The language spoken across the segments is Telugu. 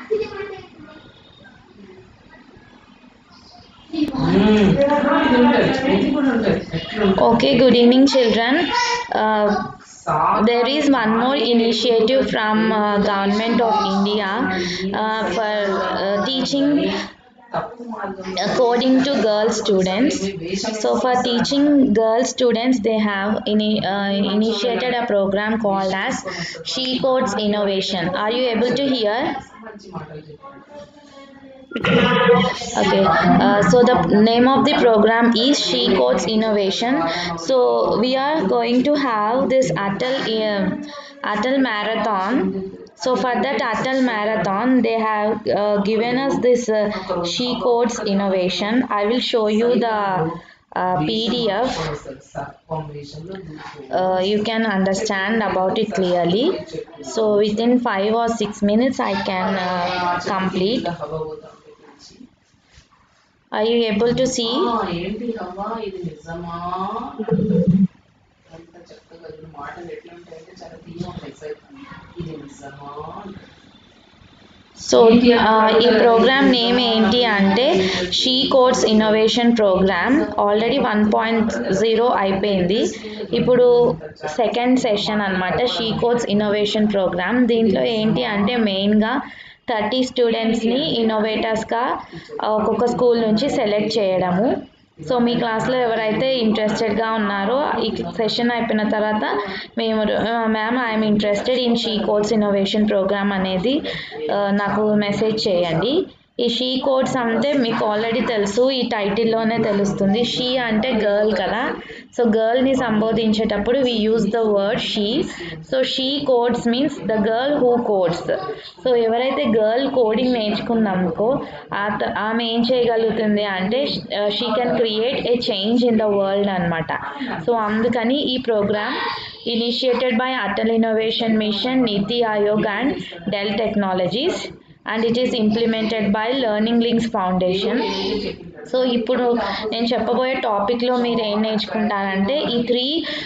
ఇది ఉంటుంది ఇది కూడా ఉంటుంది ఎట్లుంటుంది Okay, good evening, children. Uh, there is one more initiative from uh, government of India uh, for uh, teaching తప్పు మార్గంలో uh, coding to girl students. So for teaching girl students, they have ini- uh, initiated a program called as She Codes Innovation. Are you able to hear? మంచి మాటలు చెప్పాడు Okay, uh, so the name of the program is She Codes Innovation. So we are going to have this Atal uh, Atal Marathon. So for that Atal Marathon, they have uh, given us this uh, She Codes Innovation. I will show you the uh, PDF. Combination లో దూకు. Uh, you can understand about it clearly. So within five or six minutes, I can uh, complete. ఇలా హవా పోతా ఉంటే పిలిచి, Are you able to see? "ఆ, ఏంటి హవా ఇది నిజమా ఎంత చక్కగా ఈ మాటలు ఎట్లా ఉంటాయంటే చాలా తీయ ఉంటాయి సైతం ఇది నిజమా సో ఆ, ఈ ప్రోగ్రామ్ నేమ్ ఏంటి అంటే she codes innovation program already one point zero అయిపోయింది ఇప్పుడు సెకండ్ సెషన్ అన్నమాట షీ కోడ్స్ ఇన్నోవేషన్ ప్రోగ్రామ్ దీంట్లో ఏంటి అంటే మెయిన్గా థర్టీ స్టూడెంట్స్ని ఇన్నోవేటర్స్గా ఒక్కొక్క స్కూల్ నుంచి సెలెక్ట్ చేయడము సో మీ క్లాస్లో ఎవరైతే ఇంట్రెస్టెడ్గా ఉన్నారో ఈ సెషన్ అయిపోయిన తర్వాత మేము ma'am I'm interested in she codes innovation program అనేది ఆ, నాకు మెసేజ్ చేయండి ఈ షీ కోడ్స్ అంటే మీకు ఆల్రెడీ తెలుసు ఈ టైటిల్లోనే తెలుస్తుంది షీ అంటే గర్ల్ కదా సో గర్ల్ని సంబోధించేటప్పుడు we use the word she so she codes means the girl who codes so ఎవరైతే గర్ల్ కోడింగ్ నేర్చుకుందామనుకో ఆ త- ఆమె ఏం చేయగలుగుతుంది అంటే she can create a change in the world అనమాట సో అందుకని ఈ program initiated by Atal innovation mission NITI Aayog and Dell technologies and it is implemented by learning links foundation so ఇప్పుడు నేను చెప్పబోయే టాపిక్లో మీరు ఏం నేర్చుకుంటారంటే ఈ త్రీ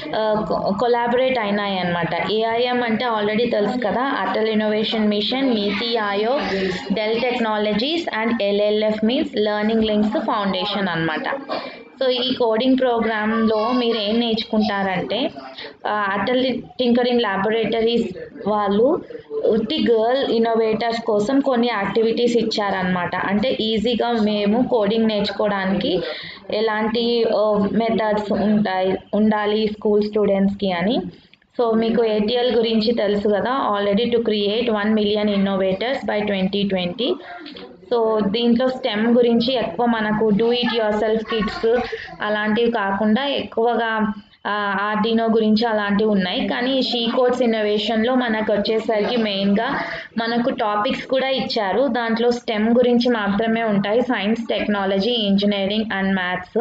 కొలాబరేట్ అయినాయి అనమాట ఏఐఎం అంటే ఆల్రెడీ తెలుసు కదా Atal innovation mission NITI Aayog Dell technologies and LLF means learning links foundation అన్నమాట సో ఈ కోడింగ్ ప్రోగ్రాంలో మీరు ఏం నేర్చుకుంటారంటే ఆ, అటల్ టింకరింగ్ ల్యాబొరేటరీస్ వాళ్ళు ఉట్టి గర్ల్ ఇన్నోవేటర్స్ కోసం కొన్ని యాక్టివిటీస్ ఇచ్చారనమాట అంటే ఈజీగా మేము కోడింగ్ నేర్చుకోవడానికి ఎలాంటి మెథడ్స్ ఉంటాయి ఉండాలి స్కూల్ స్టూడెంట్స్కి అని సో మీకు ఏటీఎల్ గురించి తెలుసు కదా already to create one million innovators by twenty twenty so దీంట్లో స్టెమ్ గురించి ఎక్కువ మనకు do it yourself kits అలాంటివి కాకుండా ఎక్కువగా ఆర్డినో గురించి అలాంటివి ఉన్నాయి కానీ షీ కోడ్స్ ఇన్నోవేషన్లో మనకు వచ్చేసరికి మెయిన్గా మనకు టాపిక్స్ కూడా ఇచ్చారు దాంట్లో స్టెమ్ గురించి మాత్రమే ఉంటాయి science technology engineering and maths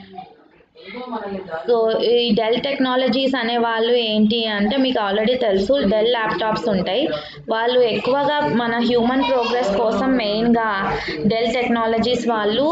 ఏదో మనల్ని దారి సో ఈ డెల్ టెక్నాలజీస్ అనే వాళ్ళు ఏంటి అంటే మీకు ఆల్రెడీ తెలుసు డెల్ ల్యాప్టాప్స్ ఉంటాయి వాళ్ళు ఎక్కువగా మన హ్యూమన్ ప్రోగ్రెస్ కోసం మెయిన్గా డెల్ టెక్నాలజీస్ వాళ్ళు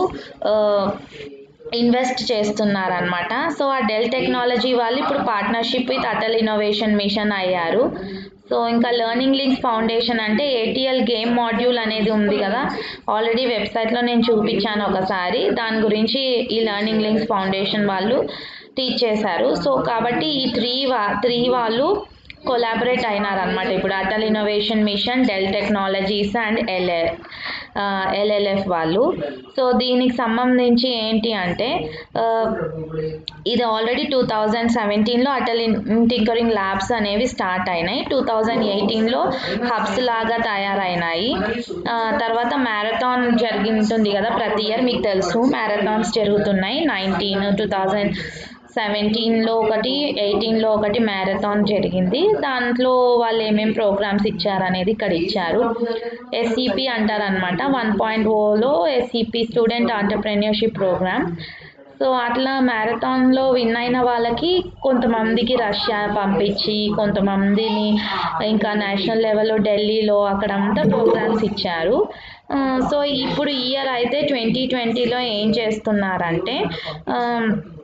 ఇన్వెస్ట్ చేస్తున్నారనమాట సో ఆ డెల్ టెక్నాలజీ వాళ్ళు ఇప్పుడు partnership with Atal innovation mission అయ్యారు సో ఇంకా లెర్నింగ్ లింక్స్ ఫౌండేషన్ అంటే ఏటీఎల్ గేమ్ మాడ్యూల్ అనేది ఉంది కదా ఆల్రెడీ వెబ్సైట్లో నేను చూపించాను ఒకసారి దాని గురించి ఈ లెర్నింగ్ లింక్స్ ఫౌండేషన్ వాళ్ళు టీచ్ చేశారు సో కాబట్టి ఈ త్రీ వా త్రీ వాళ్ళు కొలాబరేట్ అయినారనమాట ఇప్పుడు Atal innovation mission Dell technologies and ఎల్ఎ ఎల్ఎల్ఎఫ్ వాళ్ళు సో దీనికి సంబంధించి ఏంటి అంటే ఆ, ఇది ఆల్రెడీ టూ థౌజండ్ సెవెంటీన్లో అటల్ టింకరింగ్ ల్యాబ్స్ అనేవి స్టార్ట్ అయినాయి టూ థౌజండ్ ఎయిటీన్లో హబ్స్ లాగా తయారైనాయి ఆ, తర్వాత మ్యారథాన్ జరిగింటుంది కదా ప్రతి ఇయర్ మీకు తెలుసు మ్యారథాన్స్ జరుగుతున్నాయి నైన్టీన్ టూ థౌజండ్ సెవెంటీన్లో ఒకటి ఎయిటీన్లో ఒకటి మ్యారథాన్ జరిగింది దాంట్లో వాళ్ళు ఏమేం ప్రోగ్రామ్స్ ఇచ్చారనేది ఇక్కడ ఇచ్చారు ఎస్ఈపి అంటారనమాట వన్ పాయింట్ ఓలో SEP student entrepreneurship program so అట్లా మ్యారథాన్లో విన్ అయిన వాళ్ళకి కొంతమందికి రష్యా పంపించి కొంతమందిని ఇంకా నేషనల్ లెవెల్లో ఢిల్లీలో అక్కడంతా ప్రోగ్రామ్స్ ఇచ్చారు ఆ, సో ఇప్పుడు ఇయర్ అయితే ట్వంటీ ట్వంటీలో ఏం చేస్తున్నారంటే ఆ,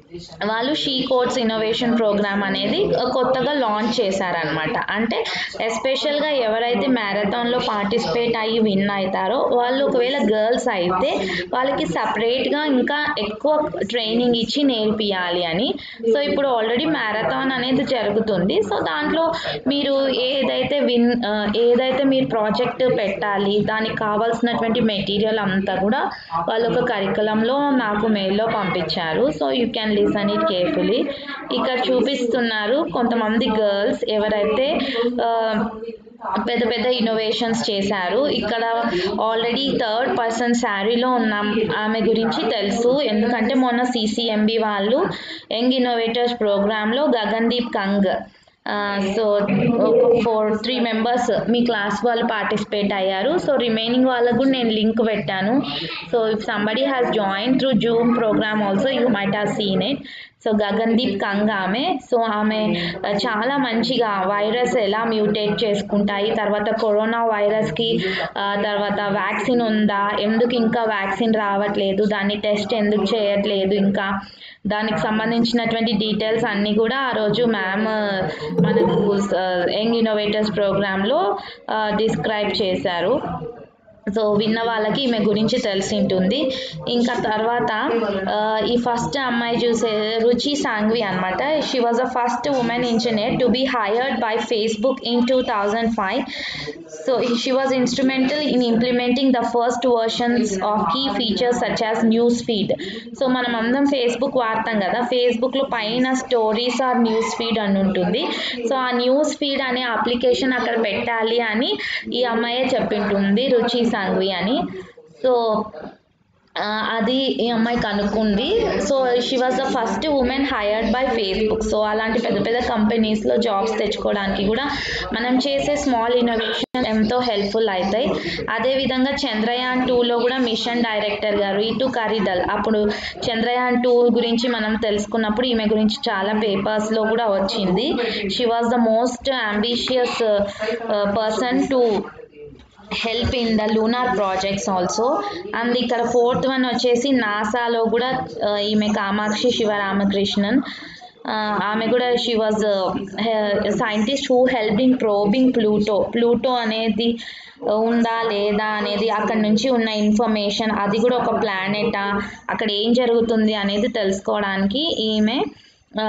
వాళ్ళు షీ కోడ్స్ ఇన్నోవేషన్ ప్రోగ్రామ్ అనేది కొత్తగా లాంచ్ చేశారనమాట అంటే ఎస్పెషల్గా ఎవరైతే మ్యారథాన్లో పార్టిసిపేట్ అయ్యి విన్ అవుతారో వాళ్ళు ఒకవేళ గర్ల్స్ అయితే వాళ్ళకి సపరేట్గా ఇంకా ఎక్కువ ట్రైనింగ్ ఇచ్చి నేర్పియాలి అని సో ఇప్పుడు ఆల్రెడీ మ్యారథాన్ అనేది జరుగుతుంది సో దాంట్లో మీరు ఏదైతే విన్ ఆ, ఏదైతే మీరు ప్రాజెక్ట్ పెట్టాలి దానికి కావాల్సినటువంటి మెటీరియల్ అంతా కూడా వాళ్ళు ఒక కరికులంలో నాకు మెయిల్లో పంపించారు so you can listen it carefully ఇక్కడ చూపిస్తున్నారు కొంతమంది గర్ల్స్ ఎవరైతే ఆ, పెద్ద పెద్ద ఇన్నోవేషన్స్ చేశారు ఇక్కడ ఆల్రెడీ థర్డ్ పర్సన్ శారీలో ఉన్న ఆమె గురించి తెలుసు ఎందుకంటే మొన్న సిసిఎంబి వాళ్ళు యంగ్ ఇన్నోవేటర్స్ ప్రోగ్రాంలో గగన్దీప్ కంగ్ సో ఒక ఫోర్ త్రీ మెంబర్స్ మీ క్లాస్ వాళ్ళు పార్టిసిపేట్ అయ్యారు సో రిమైనింగ్ వాళ్ళకు కూడా నేను లింక్ పెట్టాను so if somebody has join through Zoom programme also you might have seen it so Gagandeep Kang ఆమె సో ఆమె ఆ, చాలా మంచిగా వైరస్ ఎలా మ్యూటేట్ చేసుకుంటాయి తర్వాత కరోనా వైరస్కి ఆ, తర్వాత వ్యాక్సిన్ ఉందా ఎందుకు ఇంకా వ్యాక్సిన్ రావట్లేదు దాన్ని టెస్ట్ ఎందుకు చేయట్లేదు ఇంకా దానికి సంబంధించినటువంటి డీటెయిల్స్ అన్నీ కూడా ఆ రోజు మ్యామ్ మనకు యంగ్ ఇన్నోవేటర్స్ ప్రోగ్రాంలో డిస్క్రైబ్ చేశారు సో విన్న వాళ్ళకి ఈమె గురించి తెలిసి ఉంటుంది ఇంకా తర్వాత ఆ, ఈ ఫస్ట్ అమ్మాయి చూసే రుచి సాంగ్వి అనమాట she was the first women engineer to be hired by Facebook in two thousand five so she was instrumental in implementing the first versions of key features such as news feed so మనం అందరం ఫేస్బుక్ వాడతాం కదా ఫేస్బుక్లో పైన స్టోరీస్ ఆర్ న్యూస్ ఫీడ్ అని ఉంటుంది సో ఆ న్యూస్ ఫీడ్ అనే అప్లికేషన్ అక్కడ పెట్టాలి అని ఈ అమ్మాయే చెప్పింటుంది రుచి సాంగ్వి అని సో ఆ, అది ఈ అమ్మాయి కనుక్కుంది so she was the first women hired by Facebook so అలాంటి పెద్ద పెద్ద కంపెనీస్లో జాబ్స్ తెచ్చుకోవడానికి కూడా మనం చేసే స్మాల్ ఇన్నోవేషన్ ఎంతో హెల్ప్ఫుల్ అవుతాయి అదేవిధంగా చంద్రయాన్ టూలో కూడా మిషన్ డైరెక్టర్ గారు ఇటు కరిదల్ అప్పుడు చంద్రయాన్ టూ గురించి మనం తెలుసుకున్నప్పుడు ఈమె గురించి చాలా పేపర్స్లో కూడా వచ్చింది she was the most ambitious person to help in the lunar projects also and ఇక్కడ ఫోర్త్ వన్ వచ్చేసి నాసాలో కూడా ఆ, ఈమె కామాక్షి శివరామకృష్ణన్ ఆ, ఆమె కూడా she was scientist who help in probing Pluto Pluto అనేది ఉందా లేదా అనేది అక్కడ నుంచి ఉన్న ఇన్ఫర్మేషన్ అది కూడా ఒక ప్లానెటా అక్కడ ఏం జరుగుతుంది అనేది తెలుసుకోవడానికి ఈమె ఆ,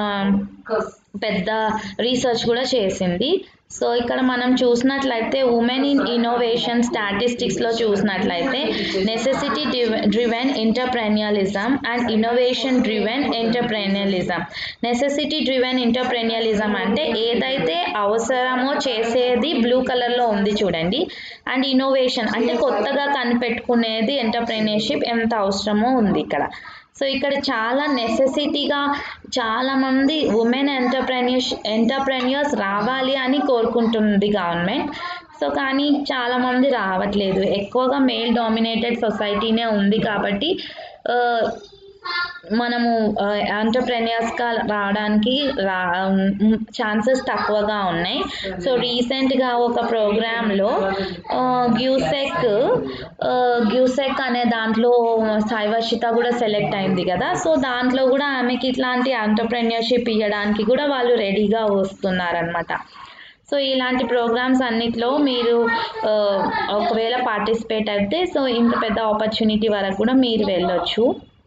పెద్ద రీసెర్చ్ కూడా చేసింది సో ఇక్కడ మనం చూసినట్లయితే ఉమెన్ ఇన్ ఇన్నోవేషన్ స్టాటిస్టిక్స్లో చూసినట్లయితే necessity driven entrepreneurialism and innovation driven entrepreneurialism necessity driven entrepreneurialism అంటే ఏదైతే అవసరమో చేసేది బ్లూ కలర్లో ఉంది చూడండి అండ్ ఇన్నోవేషన్ అంటే కొత్తగా కనిపెట్టుకునేది ఎంటర్ప్రెన్యూర్షిప్ ఎంత అవసరమో ఉంది ఇక్కడ సో ఇక్కడ చాలా నెసెసిటీగా చాలామంది ఉమెన్ ఎంటర్ప్రెన్యూర్స్ ఎంటర్ప్రెన్యూర్స్ రావాలి అని కోరుకుంటుంది గవర్నమెంట్ సో కానీ చాలామంది రావట్లేదు ఎక్కువగా మేల్ డామినేటెడ్ సొసైటీనే ఉంది కాబట్టి ఆ, మనము ఎంటర్ప్రెన్యూర్స్గా రావడానికి రా ఛాన్సెస్ తక్కువగా ఉన్నాయి సో రీసెంట్గా ఒక ప్రోగ్రాంలో గ్యూసెక్ గ్యూసెక్ అనే దాంట్లో సాయివర్షిత కూడా సెలెక్ట్ అయింది కదా సో దాంట్లో కూడా ఆమెకి ఇట్లాంటి ఎంటర్ప్రెన్యూర్షిప్ ఇవ్వడానికి కూడా వాళ్ళు రెడీగా వస్తున్నారనమాట సో ఇలాంటి ప్రోగ్రామ్స్ అన్నిట్లో మీరు ఆ, ఒకవేళ పార్టిసిపేట్ అయితే సో ఇంత పెద్ద ఆపర్చునిటీ వరకు కూడా మీరు వెళ్ళొచ్చు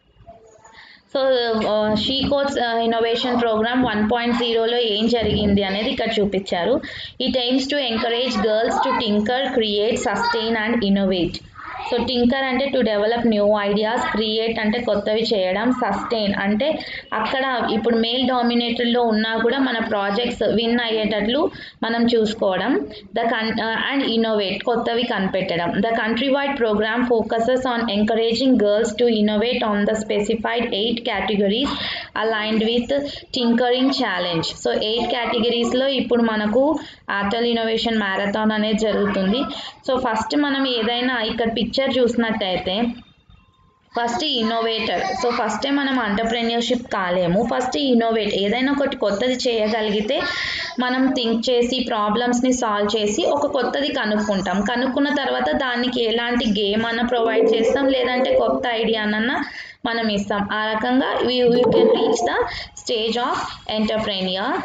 so she codes innovation programme one point జీరోలో ఏం జరిగింది అనేది ఇక్కడ చూపించారు it aims to encourage girls to tinker create sustain and innovate so tinker అంటే to develop new ideas create అంటే కొత్తవి చేయడం సస్టైన్ అంటే అక్కడ ఇప్పుడు మేల్ డామినేటెడ్లో ఉన్నా కూడా మన ప్రాజెక్ట్స్ విన్ అయ్యేటట్లు మనం చూసుకోవడం ద కన్ అండ్ ఇన్నోవేట్ కొత్తవి కనిపెట్టడం the country wide programme focuses on encouraging girls to innovate on the specified eight categories aligned with tinkering challenge so eight కేటగిరీస్లో ఇప్పుడు మనకు ఆటల్ ఇన్నోవేషన్ మ్యారథాన్ అనేది జరుగుతుంది సో ఫస్ట్ మనం ఏదైనా ఇక్కడ పిక్చర్ చూసినట్టయితే ఫస్ట్ ఇన్నోవేటర్ సో ఫస్టే మనం అంటర్ప్రెన్యూర్షిప్ కాలేము ఫస్ట్ ఇన్నోవేట్ ఏదైనా ఒకటి కొత్తది చేయగలిగితే మనం థింక్ చేసి ప్రాబ్లమ్స్ని సాల్వ్ చేసి ఒక కొత్తది కనుక్కుంటాం కనుక్కున్న తర్వాత దానికి ఎలాంటి గేమ్ అన్న ప్రొవైడ్ చేస్తాం లేదంటే కొత్త ఐడియానన్నా మనం ఇస్తాం ఆ రకంగా you you can reach the stage of entrepreneur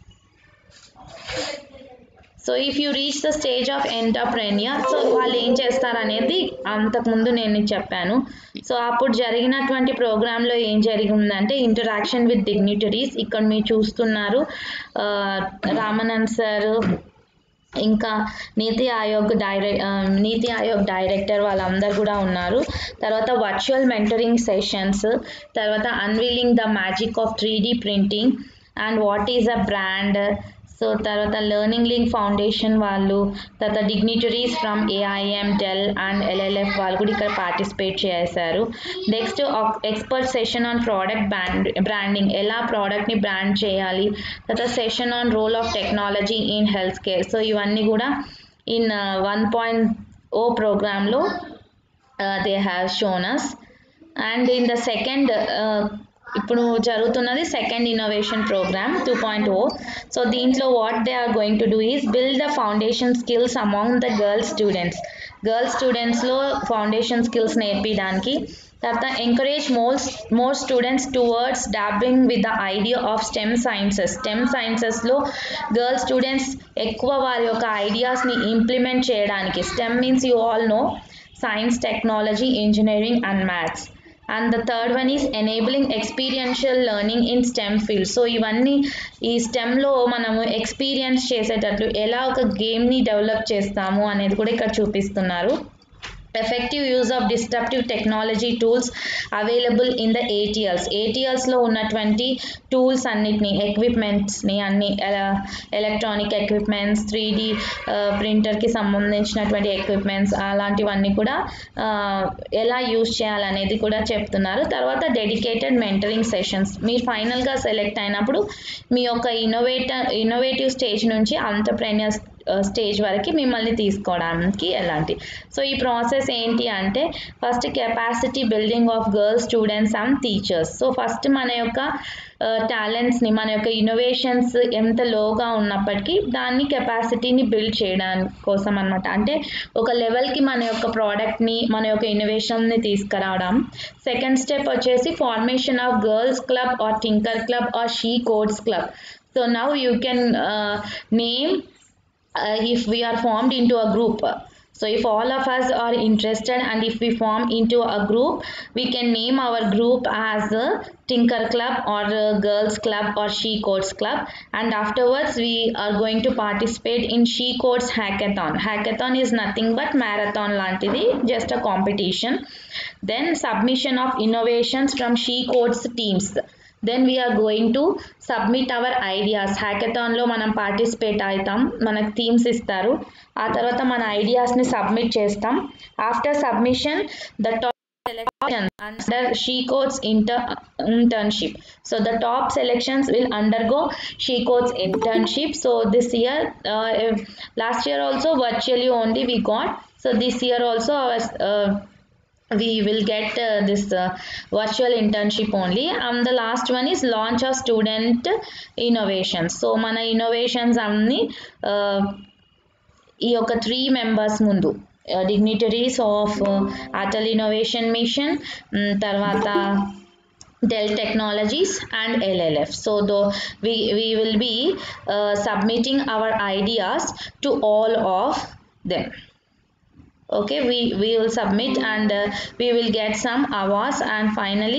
so if you reach the stage of entrepreneur so వాళ్ళు ఏం చేస్తారనేది అంతకుముందు నేను చెప్పాను సో అప్పుడు జరిగినటువంటి ప్రోగ్రాంలో ఏం జరిగిందంటే ఇంటరాక్షన్ విత్ డిగ్నిటరీస్ ఇక్కడ మీరు చూస్తున్నారు ఆ, రామానంద్ సార్ ఇంకా నీతి ఆయోగ్ డైరె ఆ, నీతి ఆయోగ్ డైరెక్టర్ వాళ్ళందరూ కూడా ఉన్నారు తర్వాత వర్చువల్ మెంటరింగ్ సెషన్స్ తర్వాత unveiling the magic of three D printing and what is a brand so తర్వాత లెర్నింగ్ లింక్ ఫౌండేషన్ వాళ్ళు తర్వాత dignitaries from AIM Dell and LLF వాళ్ళు కూడా ఇక్కడ పార్టిసిపేట్ చేశారు next expert session on product brand branding ఎలా ప్రోడక్ట్ని బ్రాండ్ చేయాలి తర్వాత session on role of technology in health care so ఇవన్నీ కూడా ఇన్ వన్ పాయింట్ ఓ ప్రోగ్రాంలో they have shown us and in the second ఇప్పుడు జరుగుతున్నది second innovation programme two point O so దీంట్లో what they are going to do is build the foundation skills among the girls students girls స్టూడెంట్స్లో ఫౌండేషన్ స్కిల్స్ నేర్పించడానికి తర్వాత encourage more more students towards dabbling with the idea of STEM sciences STEM సైన్సెస్లో గర్ల్స్ స్టూడెంట్స్ ఎక్కువ వారి యొక్క ఐడియాస్ని ఇంప్లిమెంట్ చేయడానికి STEM means you all know science technology engineering and maths and the third one is enabling experiential learning in STEM field so ఇవన్నీ ఈ స్టెమ్లో మనము ఎక్స్పీరియన్స్ చేసేటట్లు ఎలా ఒక గేమ్ని డెవలప్ చేస్తాము అనేది కూడా ఇక్కడ చూపిస్తున్నారు effective use of disruptive technology tools available in the ATLs ఏటీఎల్స్లో ఉన్నటువంటి టూల్స్ అన్నిటిని ఎక్విప్మెంట్స్ని అన్ని ఎలక్ట్రానిక్ ఎక్విప్మెంట్స్ త్రీ డి ప్రింటర్కి సంబంధించినటువంటి ఎక్విప్మెంట్స్ అలాంటివన్నీ కూడా ఆ, ఎలా యూజ్ చేయాలనేది కూడా చెప్తున్నారు తర్వాత డెడికేటెడ్ మెంటరింగ్ సెషన్స్ మీరు ఫైనల్గా సెలెక్ట్ అయినప్పుడు మీ యొక్క ఇన్నోవేటర్ ఇన్నోవేటివ్ స్టేజ్ నుంచి అంతర్ప్రెన్యూర్ స్టేజ్ వరకు మిమ్మల్ని తీసుకోవడానికి ఎలాంటి సో ఈ ప్రాసెస్ ఏంటి అంటే first capacity building of girls students and teachers so first మన యొక్క టాలెంట్స్ని మన యొక్క ఇన్నోవేషన్స్ ఎంత లోగా ఉన్నప్పటికీ దాన్ని కెపాసిటీని బిల్డ్ చేయడానికి కోసం అనమాట అంటే ఒక లెవెల్కి మన యొక్క ప్రోడక్ట్ని మన యొక్క ఇన్నోవేషన్ని తీసుకురావడం సెకండ్ స్టెప్ వచ్చేసి formation of girls club or tinker club or she codes club so now you can name uh, if we are formed into a group so if all of us are interested and if we form into a group we can name our group as the tinker club or uh, girls club or she codes club and afterwards we are going to participate in she codes hackathon hackathon is nothing but marathon lantidi just a competition then submission of innovations from she codes teams then we are going to submit our ideas హ్యాకథాన్లో మనం పార్టిసిపేట్ అవుతాం మనకు థీమ్స్ ఇస్తారు ఆ తర్వాత మన ఐడియాస్ని సబ్మిట్ చేస్తాం after submission the top selection under she codes inter internship so the top selections will undergo she codes internship so this year last year also virtually only we got so this year also our we will get uh, this uh, virtual internship only and the last one is launch of student innovations so మన innovations అన్ని uh, ఈ యొక్క త్రీ మెంబర్స్ ముందు dignitaries of Atal innovation mission తర్వాత Dell Technologies and LLF. So though we, we will be uh, submitting our ideas to all of them okay we we will submit and uh, we will get some awards and finally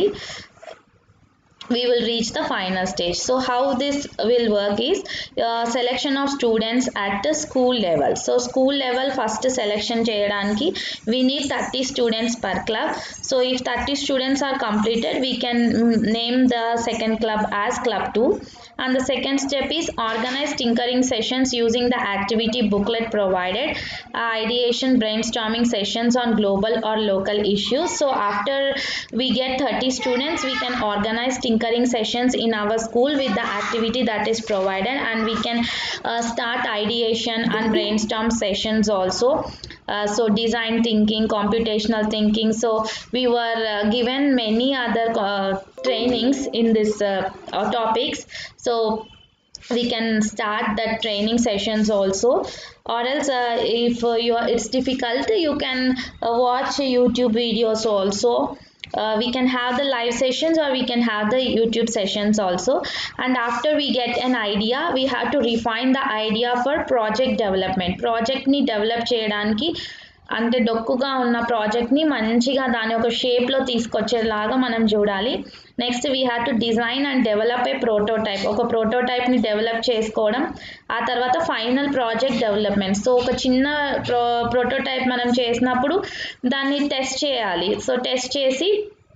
we will reach the final stage so how this will work is uh, selection of students at the school level so school level first selection చేయడానికి we need 30 students per club so if 30 students are completed we can mm, name the second club as club 2 and the second step is organize tinkering sessions using the activity booklet provided uh, ideation brainstorming sessions on global or local issues so after we get 30 students we can organize tinkering sessions in our school with the activity that is provided and we can uh, start ideation and brainstorm sessions also uh, so design thinking computational thinking so we were uh, given many other uh, trainings in this uh, uh, topics so we can start the training sessions also or else uh, if uh, you are, it's difficult you can uh, watch youtube videos also uh, we can have the live sessions or we can have the youtube sessions also and after we get an idea we have to refine the idea for project development project ni develop చేయడానికి అంటే డొక్కుగా ఉన్న ప్రాజెక్ట్ని మంచిగా దాని ఒక షేప్లో తీసుకొచ్చేలాగా మనం చూడాలి next we have to design and develop a prototype ఒక ప్రోటోటైప్ని డెవలప్ చేసుకోవడం ఆ తర్వాత ఫైనల్ ప్రాజెక్ట్ డెవలప్మెంట్ సో ఒక చిన్న ప్రో ప్రోటోటైప్ మనం చేసినప్పుడు దాన్ని టెస్ట్ చేయాలి సో టెస్ట్ చేసి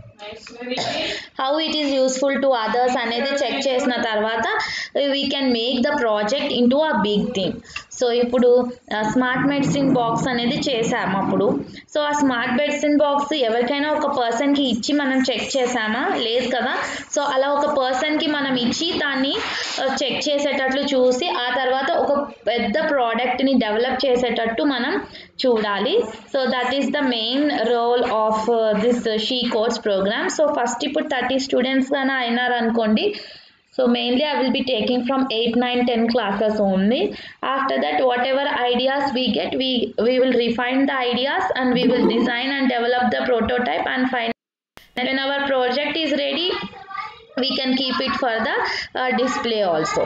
how it is useful to others అనేది చెక్ చేసిన తర్వాత we can make the project into a big thing so ఇప్పుడు స్మార్ట్ మెడిసిన్ బాక్స్ అనేది చేసాము అప్పుడు సో ఆ స్మార్ట్ మెడిసిన్ బాక్స్ ఎవరికైనా ఒక పర్సన్కి ఇచ్చి మనం చెక్ చేసామా లేదు కదా సో అలా ఒక పర్సన్కి మనం ఇచ్చి దాన్ని చెక్ చేసేటట్లు చూసి ఆ తర్వాత ఒక పెద్ద ప్రోడక్ట్ని డెవలప్ చేసేటట్టు మనం చూడాలి so that is the main role of this she course programme so first ఇప్పుడు థర్టీ స్టూడెంట్స్ గానే అయినారనుకోండి so mainly i will be taking from 8 9 10 classes only after that whatever ideas we get we we will refine the ideas and we will design and develop the prototype and find and when our project is ready we can keep it for the uh, display also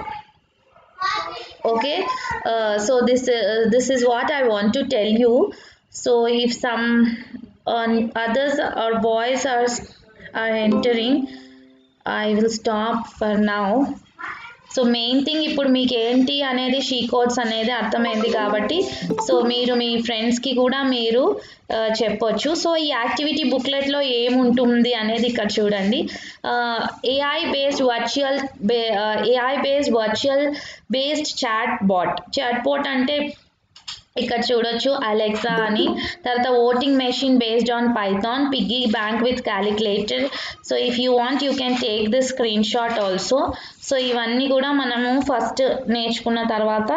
okay uh, so this uh, this is what i want to tell you so if some uh, others or boys are are entering I will stop for now so main thing ఇప్పుడు మీకు ఏంటి అనేది షీ కోడ్స్ అనేది అర్థమైంది కాబట్టి సో మీరు మీ ఫ్రెండ్స్కి కూడా మీరు చెప్పొచ్చు సో ఈ యాక్టివిటీ బుక్లెట్లో ఏముంటుంది అనేది ఇక్కడ చూడండి ఏఐ బేస్డ్ వర్చువల్ బే AI based virtual based chat bot chat bot అంటే ఇక్కడ చూడొచ్చు అలెక్సా అని తర్వాత voting machine based on Python piggy bank with calculator so if you want you can take this screen shot also so ఇవన్నీ కూడా మనము ఫస్ట్ నేర్చుకున్న తర్వాత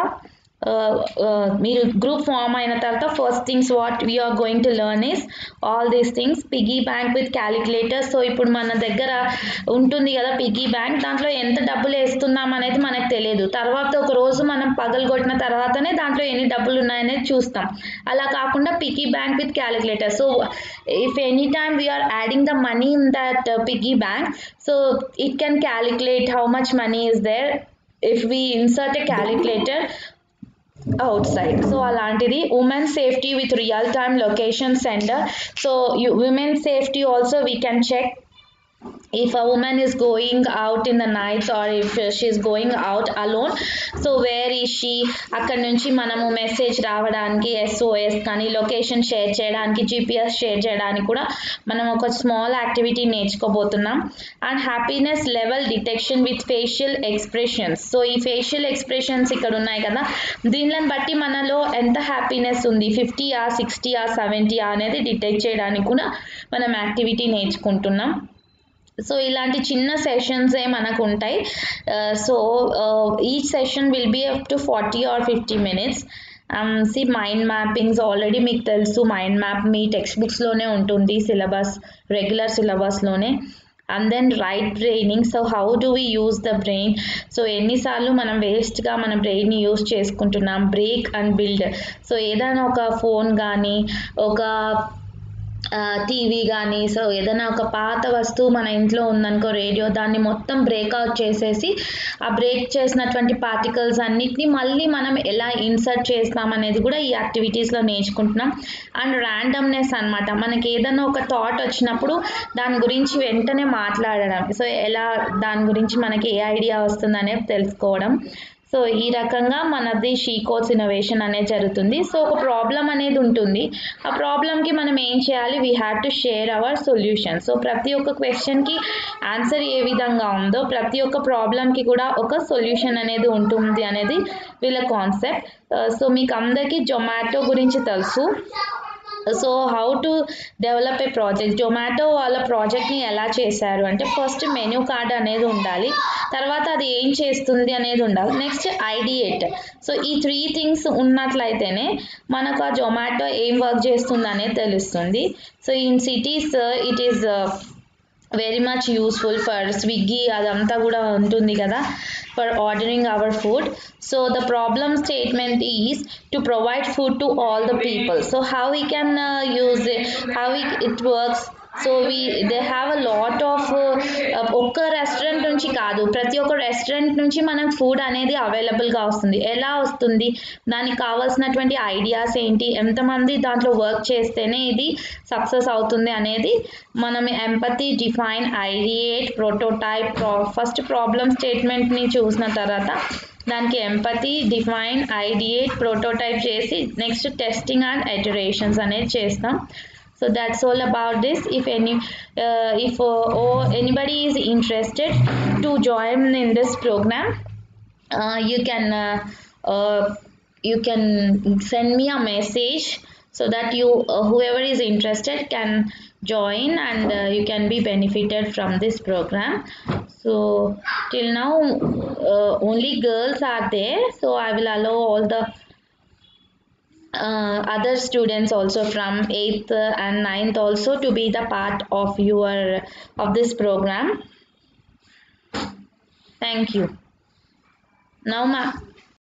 మీరు గ్రూప్ ఫామ్ అయిన తర్వాత first things what we are going to learn is all these things piggy bank with calculator so ఇప్పుడు మన దగ్గర ఉంటుంది కదా పిగ్గీ బ్యాంక్ దాంట్లో ఎంత డబ్బులు వేస్తున్నాం అనేది మనకు తెలియదు తర్వాత ఒక రోజు మనం పగలగొట్టిన తర్వాతనే దాంట్లో ఎన్ని డబ్బులు ఉన్నాయనేది చూస్తాం అలా కాకుండా piggy bank with calculator so if any time we are adding the money in that piggy bank so it can calculate how much money is there if we insert a calculator outside so అలాంటిది women safety with real time location centre so women safety also we can check if a woman is going out in the nights or if she is going out alone so where ఈ షీ అక్కడ నుంచి మనము మెసేజ్ రావడానికి ఎస్ఓఎస్ కానీ లొకేషన్ షేర్ చేయడానికి జీపీఎస్ షేర్ చేయడానికి కూడా మనం ఒక స్మాల్ యాక్టివిటీ నేర్చుకోబోతున్నాం and happiness level detection with facial expressions so ఈ ఫేషియల్ ఎక్స్ప్రెషన్స్ ఇక్కడ ఉన్నాయి కదా దీనిని బట్టి మనలో ఎంత హ్యాపీనెస్ ఉంది ఫిఫ్టీయా సిక్స్టీయా సెవెంటీయా అనేది డిటెక్ట్ చేయడానికి కూడా మనం యాక్టివిటీ నేర్చుకుంటున్నాం సో ఇలాంటి చిన్న సెషన్సే మనకు ఉంటాయి so each session will be up to forty or fifty minutes see mind mappings already మీకు తెలుసు మైండ్ మ్యాప్ మీ టెక్స్ట్ బుక్స్లోనే ఉంటుంది సిలబస్ రెగ్యులర్ సిలబస్లోనే and then right braining so how do we use the brain so ఎన్నిసార్లు మనం వేస్ట్గా మన బ్రెయిన్ని యూస్ చేసుకుంటున్నాం బ్రేక్ అండ్ బిల్డ్ సో ఏదైనా ఒక ఫోన్ కానీ ఒక టీవీ కానీ సో ఏదైనా ఒక పాత వస్తువు మన ఇంట్లో ఉందనుకో రేడియో దాన్ని మొత్తం బ్రేక్అవుట్ చేసేసి ఆ బ్రేక్ చేసినటువంటి పార్టికల్స్ అన్నిటిని మళ్ళీ మనం ఎలా ఇన్సర్ట్ చేస్తాం అనేది కూడా ఈ యాక్టివిటీస్లో నేర్చుకుంటున్నాం అండ్ ర్యాండమ్నెస్ అనమాట మనకి ఏదైనా ఒక థాట్ వచ్చినప్పుడు దాని గురించి వెంటనే మాట్లాడడం సో ఎలా దాని గురించి మనకి ఏ ఐడియా వస్తుంది అనేది తెలుసుకోవడం సో ఈ రకంగా మనది షీ కోర్స్ ఇన్నోవేషన్ అనేది జరుగుతుంది సో ఒక ప్రాబ్లం అనేది ఉంటుంది ఆ ప్రాబ్లంకి మనం ఏం చేయాలి we have to share our solution so ప్రతి ఒక్క క్వశ్చన్కి ఆన్సర్ ఏ విధంగా ఉందో ప్రతి ఒక్క ప్రాబ్లంకి కూడా ఒక సొల్యూషన్ అనేది ఉంటుంది అనేది వీళ్ళ కాన్సెప్ట్ సో మీకు అందరికీ జొమాటో గురించి తెలుసు so how to develop a project Zomato వాళ్ళ ప్రాజెక్ట్ని ఎలా చేశారు అంటే ఫస్ట్ మెనూ కార్డ్ అనేది ఉండాలి తర్వాత అది ఏం చేస్తుంది అనేది ఉండాలి నెక్స్ట్ ఐడియేట్ సో ఈ త్రీ థింగ్స్ ఉన్నట్లయితేనే మనకు ఆ జొమాటో ఏం వర్క్ చేస్తుంది అనేది తెలుస్తుంది so in cities it is very much useful for Swiggy అదంతా కూడా ఉంటుంది కదా for ordering our food so the problem statement is to provide food to all the people so how we can use how it works so we they have a lot of ఒక్క రెస్టారెంట్ నుంచి కాదు ప్రతి ఒక్క రెస్టారెంట్ నుంచి మనకు ఫుడ్ అనేది అవైలబుల్గా వస్తుంది ఎలా వస్తుంది దానికి కావాల్సినటువంటి ఐడియాస్ ఏంటి ఎంతమంది దాంట్లో వర్క్ చేస్తేనే ఇది సక్సెస్ అవుతుంది అనేది మనం empathy define ideate prototype pro first problem స్టేట్మెంట్ని చూసిన తర్వాత దానికి ఎంపతి డిఫైన్ ఐడియేట్ ప్రోటోటైప్ చేసి నెక్స్ట్ టెస్టింగ్ అండ్ ఎటరేషన్స్ అనేది చేస్తాం so that's all about this if any uh, if uh, or anybody is interested to join in this program uh, you can uh, uh, you can send me a message so that you uh, whoever is interested can join and uh, you can be benefited from this program so till now uh, only girls are there so i will allow all the uh, other students also from 8th and 9th also to be the part of your of this program thank you now ma